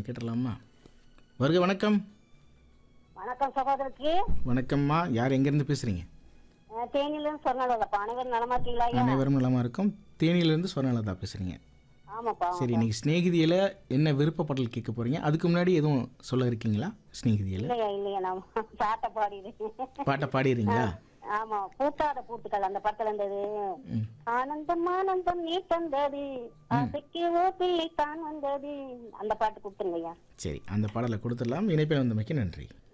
கேட்டுடலாமா வருக வணக்கம் வணக்கம் சகோதரருக்கு வணக்கம்மா யார் எங்கேருந்து பேசுகிறீங்க அஹ், தேனியிலும் சொன்னலப்பா அனைவரும் நலமா இருக்கீங்களா ஐயா அனைவரும் நலமா இருக்கும் தேனியிலேருந்து ஸ்வர்ணலதா பேசுகிறீங்க ஆமாப்பா சரி இன்னைக்கு ஸ்நேகிதியில் என்ன விருப்ப பாடல் கேட்க போகிறீங்க அதுக்கு முன்னாடி எதுவும் சொல்ல இருக்கீங்களா ஸ்நேகிதியில் இல்லையா இல்லையா நான் பாட்ட பாடிடுறேன் பாட்டை பாடிடுறீங்களா ஆமா பூத்தாத பூத்துக்கள் அந்த படத்துல இருந்தது ம் ஆனந்தம் ஆனந்தம் நீ தந்தது ஆசைக்கு ஓ பிள்ளை தான் வந்தது அந்த பாட்டு கொடுத்துருங்க ஐயா சரி அந்த பாடலை கொடுத்துடலாம் இணைப்பில் வந்தமைக்கு நன்றி